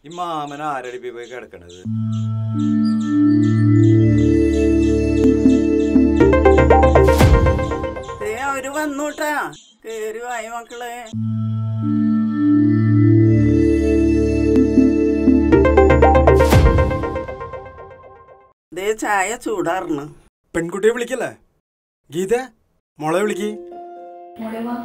ഈ മാമൻ ആരടിപ്പി പോയി കിടക്കണത് ദേ അവര് വന്നൂട്ടാ കേറി വായ മക്കളെ ദേ ചായ ചൂടാറണം പെൺകുട്ടിയെ വിളിക്കല്ലേ ഗീത മോളെ വിളിക്ക് മോളെ വാ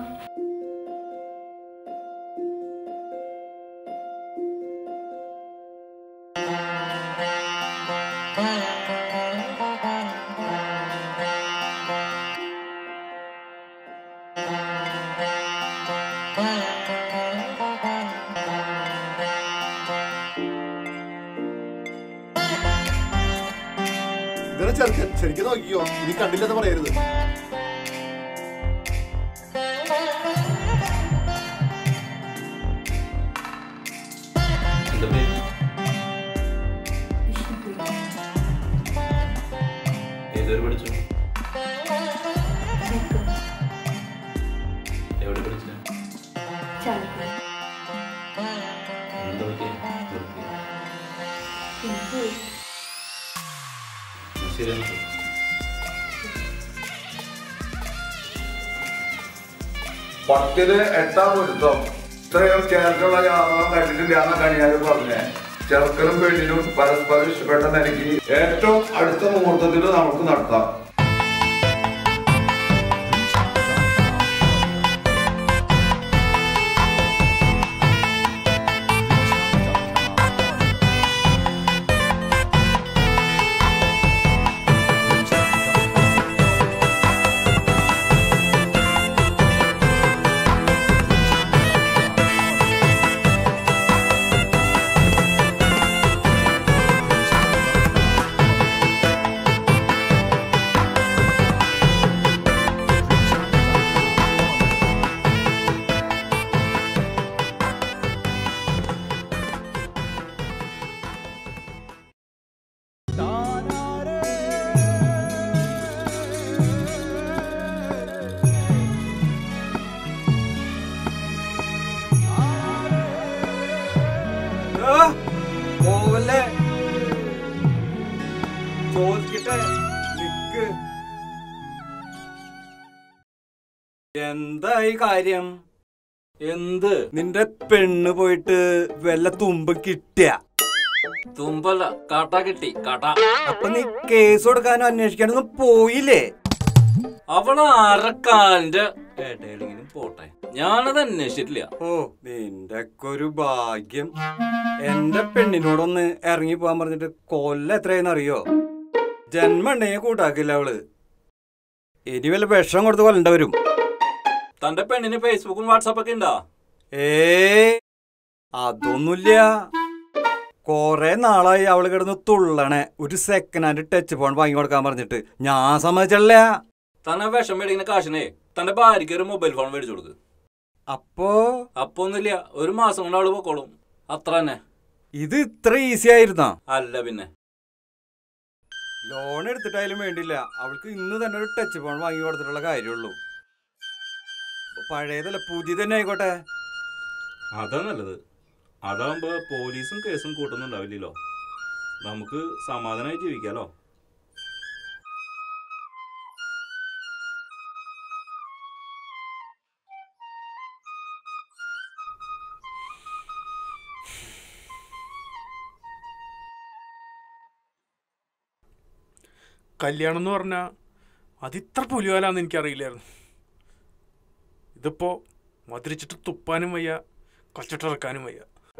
ഇതന്നെ ചെറുക്കൻ ശരിക്കും നോക്കിക്കോ ഇനി കണ്ടില്ലെന്ന് പറയരുത് എന്താ പേര് വിഷ്ണുപ്രിയ ഏതൊരു പഠിച്ചു ബികോം എവിടെ പഠിച്ച ചാലക്കുടി എന്താ പറ്റിയ നിർത്തി പിന്നെ പോയി ശരിയാണ് പത്തില് എട്ടാം പൊരുത്തം ഇത്രയും ചേർക്കുള്ള ജാതകം കണ്ടിട്ടില്ല എന്നൊക്കെയാണ് ഞാൻ പറഞ്ഞത് ചെറുക്കനും പെണ്ണിനും പരസ്പരം ഇഷ്ടപ്പെട്ട നിലയ്ക്ക് ഏറ്റവും അടുത്ത മുഹൂർത്തത്തിൽ നമുക്ക് നടത്താം ആ, പോവല്ലേ ചോദിക്കട്ടെ നിക്ക് എന്തായി കാര്യം എന്ത് നിന്റെ പെണ്ണ് പോയിട്ട് വല്ല തുമ്പ് കിട്ടിയ തുമ്പല്ല കാട്ട കിട്ടി കാട്ട അപ്പൊ നീ കേസ് കൊടുക്കാനും അന്വേഷിക്കാനൊന്നും പോയില്ലേ അവള് അരക്കാലിന്റെ ഇടയിലെങ്കിലും പോട്ടെ ഞാനത് അന്വേഷിച്ചിട്ടില്ല ഓ നിന്റെ ഒരു ഭാഗ്യം എന്റെ പെണ്ണിനോടൊന്ന് ഇറങ്ങി പോവാൻ പറഞ്ഞിട്ട് കൊല്ല എത്രയെന്ന് അറിയോ ജന്മ ഉണ്ടെങ്കിൽ കൂട്ടാക്കില്ല അവള് ഇനി വല്ല വിഷം കൊടുത്ത് കൊല്ലണ്ട വരും തന്റെ പെണ്ണിന് ഫേസ്ബുക്കും വാട്സാപ്പൊക്കെ ഉണ്ടോ ഏ അതൊന്നുമില്ല കൊറേ നാളായി അവള് കിടന്ന് തുള്ളണേ ഒരു സെക്കൻഡ് ഹാൻഡ് ടച്ച് ഫോൺ വാങ്ങി കൊടുക്കാൻ പറഞ്ഞിട്ട് ഞാൻ സമ്മതിച്ചല്ല തന്നെ വിഷം മേടിക്കുന്ന കാശിനെ തന്റെ ഭാര്യയ്ക്ക് ഒരു മൊബൈൽ ഫോൺ മേടിച്ചു കൊടുക്ക് അപ്പോ അപ്പൊ ഒന്നുമില്ല ഒരു മാസം കൊണ്ട് അവള് പൊക്കോളും അത്ര തന്നെ ഇത് ഇത്ര ഈസി ആയിരുന്നാ അല്ല പിന്നെ ലോൺ എടുത്തിട്ടായാലും വേണ്ടില്ല അവൾക്ക് ഇന്ന് തന്നെ ഒരു ടച്ച് ഫോൺ വാങ്ങി കൊടുത്തിട്ടുള്ള കാര്യമുള്ളൂ പഴയതല്ല പുതിയ തന്നെ ആയിക്കോട്ടെ അതാ നല്ലത് അതാകുമ്പോ പോലീസും കേസും കൂട്ടുന്നുണ്ടാവില്ലല്ലോ നമുക്ക് സമാധാനമായി ജീവിക്കാലോ കല്യാണം എന്ന് പറഞ്ഞാൽ അതിത്ര പുലിവാലാന്ന് എനിക്കറിയില്ലായിരുന്നു ഇതിപ്പോ മധുരിച്ചിട്ട് തുപ്പാനും വയ്യ കൊച്ചിട്ടിറക്കാനും വയ്യ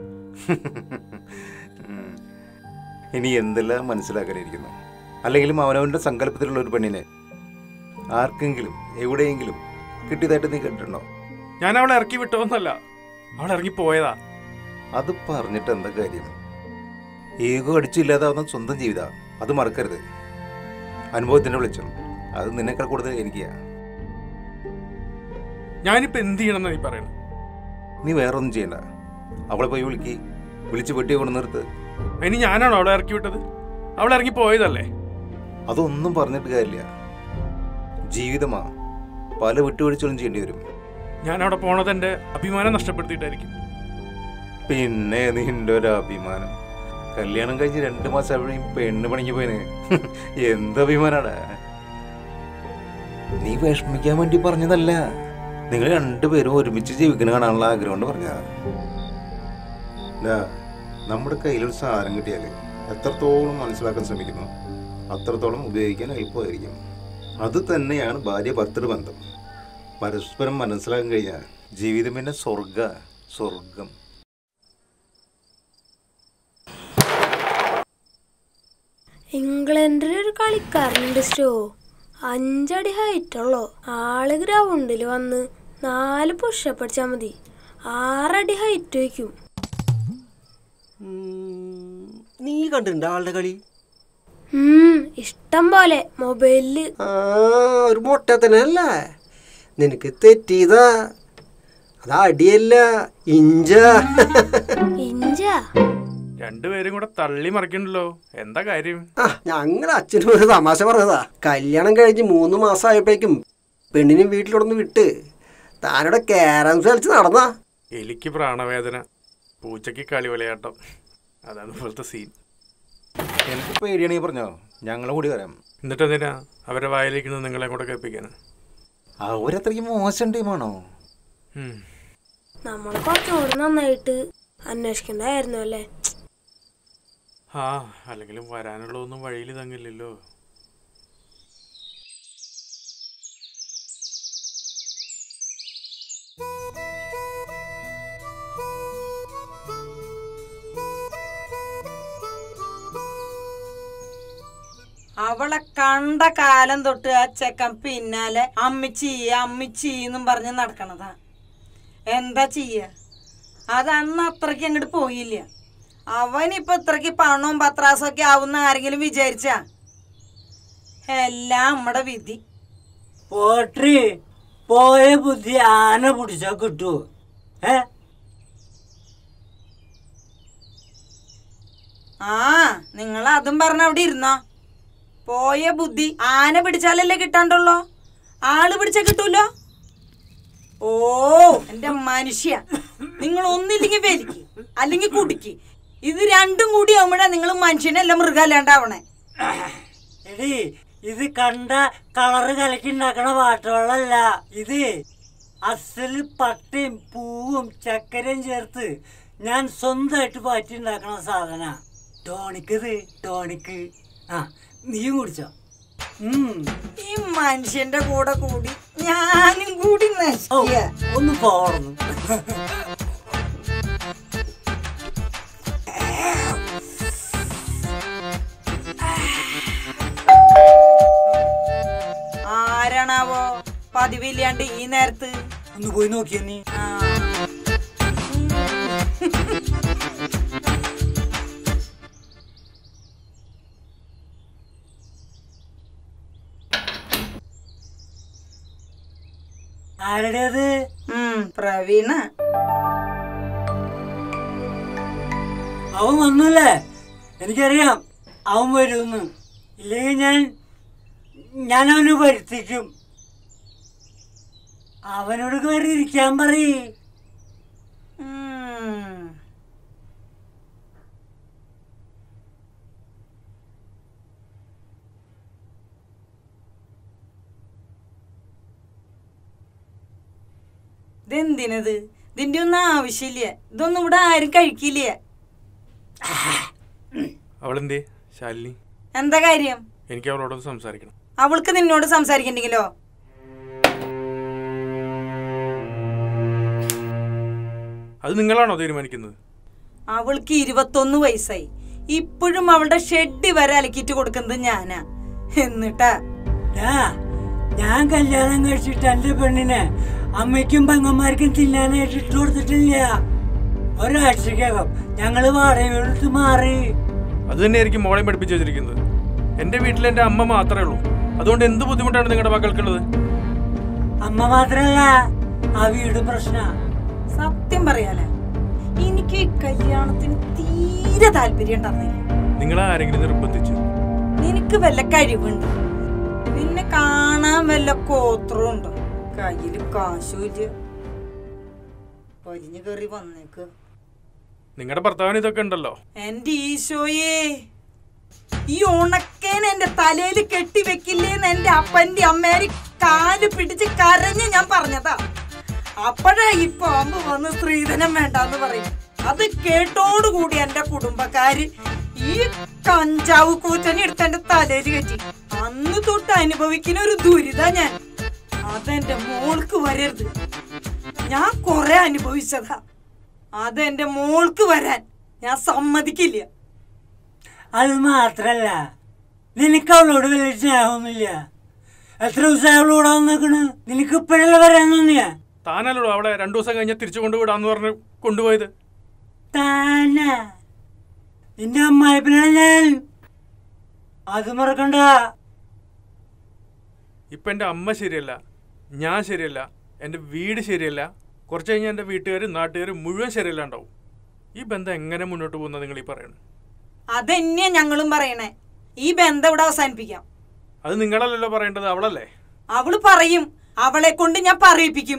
ഇനി എന്തെല്ലാം മനസ്സിലാക്കാനിരിക്കുന്നു അല്ലെങ്കിലും അവനവൻ്റെ സങ്കല്പത്തിലുള്ള ഒരു പെണ്ണിനെ ആർക്കെങ്കിലും എവിടെയെങ്കിലും കിട്ടിയതായിട്ട് നീ കേട്ടിട്ടുണ്ടോ ഞാൻ അവളെ ഇറക്കി വിട്ടോന്നല്ല അവൾ ഇറങ്ങി പോയതാ അത് പറഞ്ഞിട്ട് എന്താ കാര്യം ഈഗോ അടിച്ചില്ലാതാവുന്ന സ്വന്തം ജീവിത അത് മറക്കരുത് അനുഭവത്തിൻ്റെ വെളിച്ചം അത് നിന്നെക്കാൾ കൂടുതൽ എനിക്കാ ഞാനിപ്പോ എന്ത് ചെയ്യണമെന്നാ നീ പറയണത് നീ വേറെ ഒന്നും ചെയ്യണ്ട അവളെ പോയി വിളിക്ക് വിളിച്ച് വെട്ടി കൊണ്ട് നിർത്ത് അതിന് ഞാനാണോ അവളെ ഇറക്കി വിട്ടത് അവൾ ഇറങ്ങി പോയതല്ലേ അതൊന്നും പറഞ്ഞിട്ട് കാര്യമില്ല ജീവിതമാ പല വിട്ടുവീഴ്ചകളും ചെയ്യേണ്ടി വരും ഞാൻ അവിടെ പോണത് എൻ്റെ അഭിമാനം നഷ്ടപ്പെടുത്തിയിട്ടായിരിക്കും പിന്നെ നിന്റെ ഒരു അഭിമാനം കല്യാണം കഴിഞ്ഞ് രണ്ട് മാസം ആയപ്പോഴും പെണ്ണ് പണിക്ക് പോയിന് എന്ത് അഭിമാനാടാ നീ വിഷമിക്കാൻ വേണ്ടി പറഞ്ഞതല്ല നിങ്ങൾ രണ്ടുപേരും ഒരുമിച്ച് ജീവിക്കുന്ന കാണാനുള്ള ആഗ്രഹം കൊണ്ട് പറഞ്ഞതാ ദാ, നമ്മുടെ കയ്യിലൊരു സാധനം കിട്ടിയാൽ എത്രത്തോളം മനസ്സിലാക്കാൻ ശ്രമിക്കുന്നു അത്രത്തോളം ഉപയോഗിക്കാൻ എളുപ്പമായിരിക്കും അത് തന്നെയാണ് ഭാര്യ ഭർത്തൃ ബന്ധം പരസ്പരം മനസ്സിലാക്കാൻ കഴിഞ്ഞാൽ ജീവിതം പിന്നെ സ്വർഗ സ്വർഗം ഇംഗ്ലണ്ടിൽ ഒരു കളിക്കാരനുണ്ട് സ്റ്റോ അഞ്ചടി ഹൈറ്റ് ഉള്ളോ ആള് ഗ്രൗണ്ടിൽ വന്ന് നാല് പുഷപ്പ് അടിച്ചാൽ മതി ആറടി ഹൈറ്റ് വയ്ക്കും നീ കണ്ടിട്ടുണ്ടോ ആളുടെ കളി ഉം, ഇഷ്ടം പോലെ മൊബൈലില് ആ ഒരു മൊട്ടത്തനല്ലേ നിനക്ക് തെറ്റിയതാ അത് അടിയല്ല ഇഞ്ച ഇഞ്ച രണ്ടുപേരും കൂടെ തള്ളി മറിക്കണ്ടല്ലോ എന്താ കാര്യം ആ ഞങ്ങളുടെ അച്ഛനും ഒരു തമാശ പറഞ്ഞതാ കല്യാണം കഴിഞ്ഞ് മൂന്ന് മാസമായപ്പോഴേക്കും പെണ്ണിനും വീട്ടിലോടൊന്ന് വിട്ട് താനോടെ ക്യാരംസ് കളിച്ച് നടന്നാ എലിക്ക് പ്രാണവേദന പൂച്ചയ്ക്ക് കളി വിളയാട്ടം അതാണ് ഇപ്പോഴത്തെ സീൻ എനിക്ക് പേടിയാണെങ്കിൽ പറഞ്ഞോ ഞങ്ങൾ കൂടി വരാം എന്നിട്ട് എന്തിനാ അവരെ വായിലിരിക്കുന്നത് നിങ്ങളെ കൂടെ കേൾപ്പിക്കാൻ അവരത്രയ്ക്ക് മോശം ടീമാണോ നമ്മൾ കുറച്ചുകൂടി നന്നായിട്ട് അന്വേഷിക്കണ്ടായിരുന്നു അല്ലേ ആ അല്ലെങ്കിലും വരാനുള്ളതൊന്നും വഴിയിൽ തങ്ങില്ലല്ലോ അവളെ കണ്ട കാലം തൊട്ട് ആ ചെക്കൻ പിന്നാലെ അമ്മിച്ചി അമ്മിച്ചി എന്നും പറഞ്ഞ് നടക്കണതാ എന്താ ചെയ്യ അത് അന്ന് അത്രയ്ക്ക് അങ്ങോട്ട് പോയില്ല അവനിപ്പൊ ഇത്രയ്ക്ക് പണവും പത്രാസും ഒക്കെ ആവുന്ന ആരെങ്കിലും വിചാരിച്ച എല്ലാം നമ്മുടെ വിധി പോട്രി പോയ ബുദ്ധി ആന പിടിച്ചാ കിട്ടൂ ഏ ആ നിങ്ങൾ അതും പറഞ്ഞ അവിടെ ഇരുന്നോ പോയ ബുദ്ധി ആന പിടിച്ചാലല്ലേ കിട്ടാണ്ടുള്ളോ ആള് പിടിച്ചാ കിട്ടൂലോ ഓ എന്റെ മനുഷ്യ നിങ്ങൾ ഒന്നില്ലെങ്കിൽ വലിക്ക് അല്ലെങ്കിൽ കുടിക്ക് ഇത് രണ്ടും കൂടി ആവുമ്പോഴാ നിങ്ങൾ മനുഷ്യനല്ല മൃഗമല്ലാണ്ടാവണേ എടി ഇത് കണ്ട കളറ് കലക്കി ഉണ്ടാക്കണ പാട്ടുകളല്ല ഇത് അസല് പട്ടയും പൂവും ചക്കരയും ചേർത്ത് ഞാൻ സ്വന്തമായിട്ട് പാറ്റി ഉണ്ടാക്കണ സാധന ടോണിക്ക് ഇത് ടോണിക്ക് ആ നീയും കുടിച്ചോ ഉം. ഈ മനുഷ്യന്റെ കൂടെ കൂടി ഞാനും കൂടി ഔ, നശിക്കുക ഒന്ന് പോർന്നു ആരാണാവോ പതിവില്ലാണ്ട് ഈ നേരത്ത് ഒന്ന് പോയി നോക്കിയ നീ ആ. ആരുടേത് ഉം, പ്രവീണ അവൻ വന്നല്ലേ എനിക്കറിയാം അവൻ വരുമെന്ന് ഇല്ലെങ്കിൽ ഞാൻ ഞാൻ അവന് വരുത്തിക്കും അവനോട് കയറി ഇരിക്കാൻ പറയേ ഉം. ഇതെന്തിനത് ഇതിന്റെ ഒന്നും ആവശ്യമില്ല ഇതൊന്നും ഇവിടെ ആരും കഴിക്കില്ല അവളെന്തേ ശാലിനി എന്താ കാര്യം എനിക്ക് അവളോടൊന്ന് സംസാരിക്കണം അവൾക്ക് നിന്നോട് സംസാരിക്കണ്ടെങ്കിലോ അത് നിങ്ങളാണോ തീരുമാനിക്കുന്നത് അവൾക്ക് ഇരുപത്തൊന്ന് വയസ്സായി ഇപ്പോഴും അവളുടെ ഷെഡ് വരെ അലക്കിയിട്ട് കൊടുക്കുന്നത് ഞാനാ എന്നിട്ടാ ഡാ, ഞാൻ കല്യാണം കഴിച്ചിട്ട് എന്റെ പെണ്ണിനെ അമ്മയ്ക്കും പെങ്ങന്മാർക്കും തിന്നാനായിട്ട് ഇട്ട് കൊടുത്തിട്ടില്ല ഒരാഴ്ചക്കകം ഞങ്ങള് വാടകയെടുത്ത് മാറി അത് തന്നെയായിരിക്കും മോളെയും പഠിപ്പിച്ചു വെച്ചിരിക്കുന്നത് എൻ്റെ വീട്ടിൽ എൻ്റെ അമ്മ മാത്രമേ ഉള്ളൂ അതുകൊണ്ട് എന്ത് ബുദ്ധിമുട്ടാണ് നിങ്ങളുടെ മക്കൾക്കുള്ളത് അമ്മ മാത്രല്ല ആ വീട് പ്രശ്ന സത്യം പറയാലേ എനിക്ക് ഈ കല്യാണത്തിന് തീരെ താല്പര്യം ഉണ്ടായിരുന്നില്ല നിങ്ങളെ ആരെങ്കിലും നിർബന്ധിച്ചു നിനക്ക് വല്ല കഴിവുണ്ട് നിന്നെ കാണാൻ വല്ല കോത്രവും ഉണ്ടോ കയ്യില് കാശുമില്ല വലിഞ്ഞു കയറി വന്നേക്ക് നിങ്ങളുടെ ഭർത്താവിന് ഇതൊക്കെ ഉണ്ടല്ലോ എന്റെ ഈശോയേ ഈ ഉണക്കേൻ എന്റെ തലയിൽ കെട്ടി വെക്കില്ലേന്ന് എന്റെ അപ്പന്റെ അമ്മേരി കാല് പിടിച്ച് കരഞ്ഞ് ഞാൻ പറഞ്ഞതാ അപ്പോഴാ ഈ പാമ്പ് വന്ന് സ്ത്രീധനം വേണ്ടാന്ന് പറയും അത് കേട്ടോടുകൂടി എന്റെ കുടുംബക്കാര് ഈ കഞ്ചാവ് കൂറ്റനെ എടുത്ത് എന്റെ തലയിൽ കെട്ടി അന്ന് തൊട്ട് അനുഭവിക്കുന്ന ഒരു ദുരിത ഞാൻ അതെന്റെ മോൾക്ക് വരരുത് ഞാൻ കൊറേ അനുഭവിച്ചതാ അതെന്റെ മോൾക്ക് വരാൻ ഞാൻ സമ്മതിക്കില്ല അത് മാത്രല്ല നിനക്ക് അവളോട് വലിയ സ്നേഹമൊന്നുമില്ല എത്ര ദിവസം അവളോട് വന്നേക്കണ് നിനക്ക് ഇപ്പോഴല്ല വരാൻ തോന്നിയാ താനല്ലോ അവളെ രണ്ടു ദിവസം കഴിഞ്ഞ് തിരിച്ചു കൊണ്ടുവിടാന്ന് പറഞ്ഞ് കൊണ്ടുപോയത് താനാ നിന്റെ അമ്മായിപ്പനാണ് ഞാൻ അത് മറക്കണ്ട ഇപ്പൊ എന്റെ അമ്മ ശരിയല്ല ഞാൻ ശരിയല്ല എന്റെ വീട് ശരിയല്ല കുറച്ച് കഴിഞ്ഞാൽ എന്റെ വീട്ടുകാരും നാട്ടുകാരും മുഴുവൻ ശരിയല്ല ഉണ്ടാവും ഈ ബന്ധം എങ്ങനെ മുന്നോട്ട് പോകുന്ന നിങ്ങൾ ഈ പറയണത് അതെന്നെയാ ഞങ്ങളും പറയണേ ഈ ബന്ധം ഇവിടെ അവസാനിപ്പിക്കാം അത് നിങ്ങളല്ലല്ലോ പറയേണ്ടത് അവളല്ലേ അവള് പറയും അവളെ കൊണ്ട് ഞാൻ പറയിപ്പിക്കും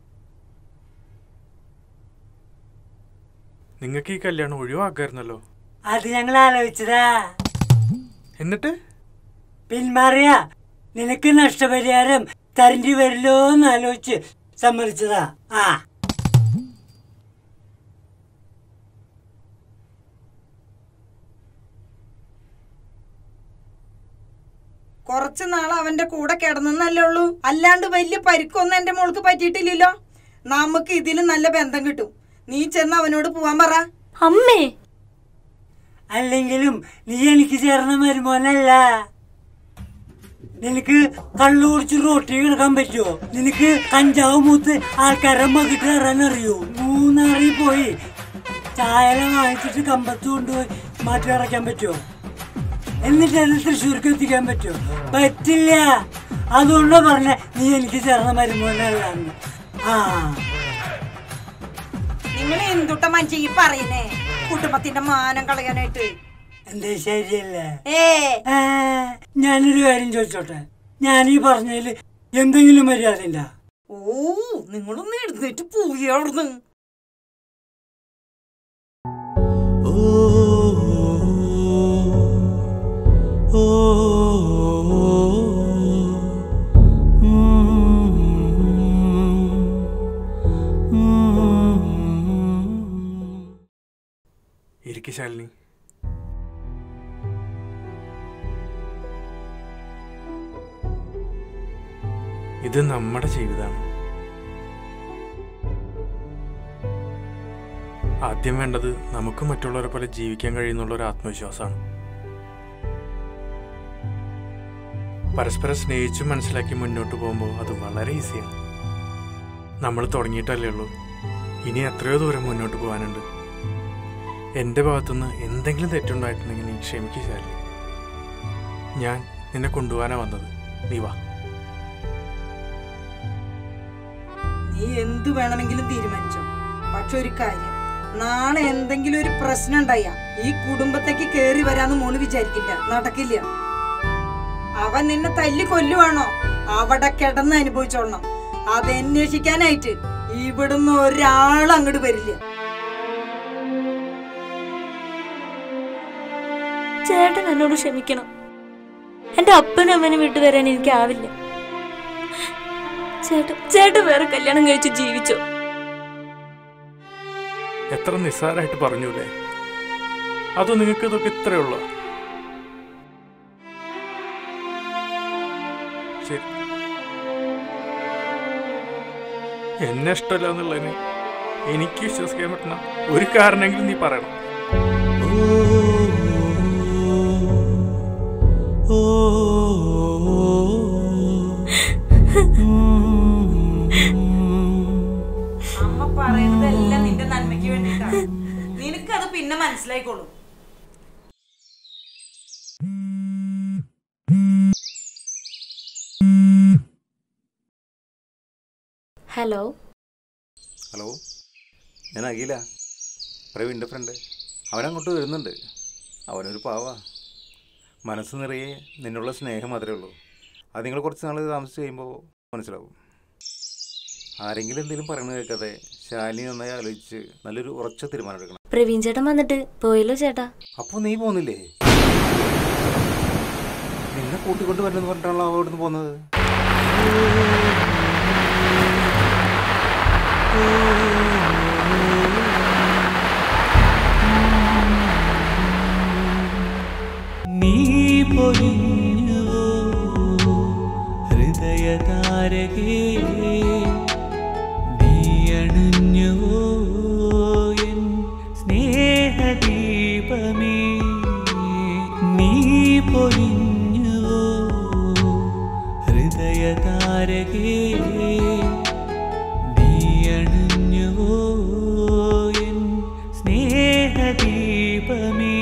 നിങ്ങൾക്ക് ഈ കല്യാണം ഒഴിവാക്കായിരുന്നല്ലോ അത് ഞങ്ങൾ ആലോചിച്ചതാ എന്നിട്ട് പിന്മാറിയ നിനക്ക് നഷ്ടപരിഹാരം തരണ്ടി വരില്ലോ എന്ന് ആലോചിച്ച് സമ്മതിച്ചതാ ആ കുറച്ചു നാൾ അവന്റെ കൂടെ കിടന്നല്ലേ ഉള്ളൂ അല്ലാണ്ട് വലിയ പരിക്കൊന്നും എന്റെ മോൾക്ക് പറ്റിയിട്ടില്ലല്ലോ നമുക്ക് ഇതിലും നല്ല ബന്ധം കിട്ടും നീ ചെന്ന് അവനോട് പോവാൻ പറ അമ്മേ അല്ലെങ്കിലും നീ എനിക്ക് ചേർന്ന മരുമോനല്ല നിനക്ക് കള്ളു കുടിച്ച് റോട്ടി കിടക്കാൻ പറ്റുമോ നിനക്ക് കഞ്ചാവ് മൂത്ത് ആൾക്കാരെ മകിട്ട് കയറാൻ അറിയോ മൂന്നാറിൽ പോയി ചായല വാങ്ങിച്ചിട്ട് കമ്പത്ത് കൊണ്ടുപോയി മാറ്റി അടയ്ക്കാൻ പറ്റുമോ എന്നിട്ട് അത് തൃശ്ശൂർക്ക് എത്തിക്കാൻ പറ്റുമോ പറ്റില്ല അതുകൊണ്ടാ പറഞ്ഞ നീ എനിക്ക് ചേർന്ന മരുമോനല്ല എന്ന്. ആ നിങ്ങൾ എന്തുട്ട മനുഷ്യ ഈ പറയുന്നേ കുടുംബത്തിന്റെ മാനം കളയാനായിട്ട് എന്തേ ശരിയല്ലേ ഏ ആ, ഞാനൊരു കാര്യം ചോദിച്ചോട്ടെ ഞാൻ ഈ പറഞ്ഞതിൽ എന്തെങ്കിലും മര്യാദ ഉണ്ടാ ഓ നിങ്ങളൊന്ന് എഴുന്നേറ്റ് പോയി അവിടുന്ന് ഇരിക്ക് ശാലിനി ഇത് നമ്മുടെ ജീവിതമാണ് ആദ്യം വേണ്ടത് നമുക്ക് മറ്റുള്ളവരെ പോലെ ജീവിക്കാൻ കഴിയുന്നുള്ള ഒരു ആത്മവിശ്വാസമാണ് പരസ്പരം സ്നേഹിച്ചും മനസ്സിലാക്കി മുന്നോട്ട് പോകുമ്പോൾ അത് വളരെ ഈസിയാണ് നമ്മൾ തുടങ്ങിയിട്ടല്ലേ ഉള്ളൂ ഇനി എത്രയോ ദൂരം മുന്നോട്ട് പോകാനുണ്ട് എൻ്റെ ഭാഗത്തുനിന്ന് എന്തെങ്കിലും തെറ്റുണ്ടായിട്ടുണ്ടെങ്കിൽ നീ ക്ഷമിക്കുക ഞാൻ നിന്നെ കൊണ്ടുപോകാനാ വന്നത് നീ വാ നീ എന്ത് വേണമെങ്കിലും തീരുമാനിച്ചോ പക്ഷെ ഒരു കാര്യം നാളെ എന്തെങ്കിലും ഒരു പ്രശ്നം ഉണ്ടായ ഈ കുടുംബത്തേക്ക് കേറി വരാന്ന് മോള് വിചാരിക്കില്ല നടക്കില്ല അവൻ നിന്നെ തല്ലി കൊല്ലുവാണോ അവിടെ കിടന്ന് അനുഭവിച്ചോളണം അത് അന്വേഷിക്കാനായിട്ട് ഇവിടുന്ന് ഒരാൾ അങ്ങോട്ട് വരില്ല ചേട്ടൻ എന്നോട് ക്ഷമിക്കണം എന്റെ അപ്പനും അമ്മനും വിട്ടു വരാൻ എനിക്കാവില്ല ചേട്ടൻ ചേട്ടൻ വേറെ കല്യാണം കഴിച്ച് ജീവിച്ചോ എത്ര നിസ്സാരമായിട്ട് പറഞ്ഞൂലേ അതോ നിങ്ങൾക്ക് ഇതൊക്കെ ഇത്രയേ ഉള്ളൂ ശരി എന്നെ ഇഷ്ടമല്ല എന്നുള്ളതിന് എനിക്ക് വിശ്വസിക്കാൻ പറ്റുന്ന ഒരു കാരണമെങ്കിലും നീ പറയണം അമ്മ പറയുന്നതെല്ലാം നിന്റെ നന്മയ്ക്ക് വേണ്ടിയിട്ടാണ് നിനക്കത് പിന്നെ മനസ്സിലായിക്കോളും ഹലോ ഹലോ ഞാൻ അഖില പ്രവീണിൻ്റെ ഫ്രണ്ട് അവനങ്ങോട്ട് വരുന്നുണ്ട് അവനൊരു പാവാ മനസ്സ് നിറയെ നിന്നുള്ള സ്നേഹം മാത്രമേ ഉള്ളൂ അത് നിങ്ങൾ കുറച്ച് നാൾ താമസിച്ച് കഴിയുമ്പോൾ മനസ്സിലാവും ആരെങ്കിലും എന്തെങ്കിലും പറയണത് കേൾക്കാതെ ശാലിനി നന്നായി ആലോചിച്ച് നല്ലൊരു ഉറച്ച തീരുമാനം എടുക്കണം പ്രവീൺ ചേട്ടൻ വന്നിട്ട് പോയല്ലോ ചേട്ടാ അപ്പൊ നീ പോന്നില്ലേ നിന്നെ കൂട്ടിക്കൊണ്ട് വരണമെന്ന് പറഞ്ഞിട്ടാണല്ലോ അവ ഇവിടുന്ന് പോകുന്നത് നീ പൊലിഞ്ഞുവോ ഹൃദയതാരകേ നീ അണിഞ്ഞുവോ എൻ സ്നേഹദീപമേ നീ പൊലിഞ്ഞുവോ ഹൃദയതാരകേ നീ അണിഞ്ഞുവോ എൻ സ്നേഹദീപമേ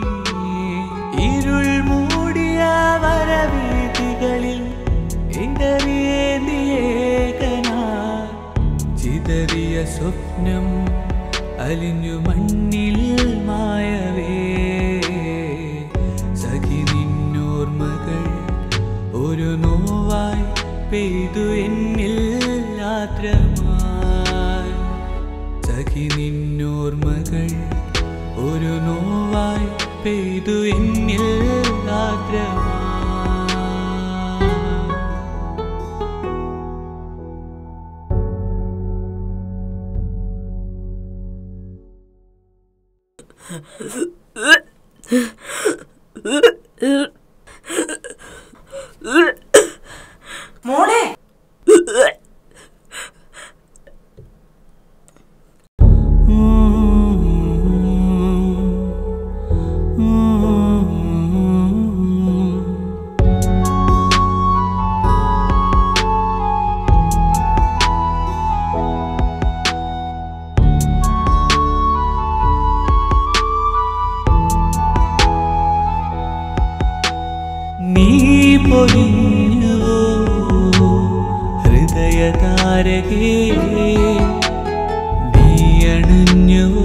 ഇരുൾ മൂടിയ വരവീതികളിൽ ഇടറിയേന്തിയേകനാ ചിതറിയ സ്വപ്നം അലിഞ്ഞു മണ്ണിൽ മായവേ സഖി നിന്നോർമകൾ ഒരു നോവായി പെയ്തു എന്നിൽ ആദ്രമായി സഖി നിന്നോർമകൾ ഒരു നോവായി പെയ്തു എന്നിൽ ആദ്രമായി മോളെ നീ പൊലിഞ്ഞുവോ ഹൃദയതാരകേ നീ അണിഞ്ഞുവോ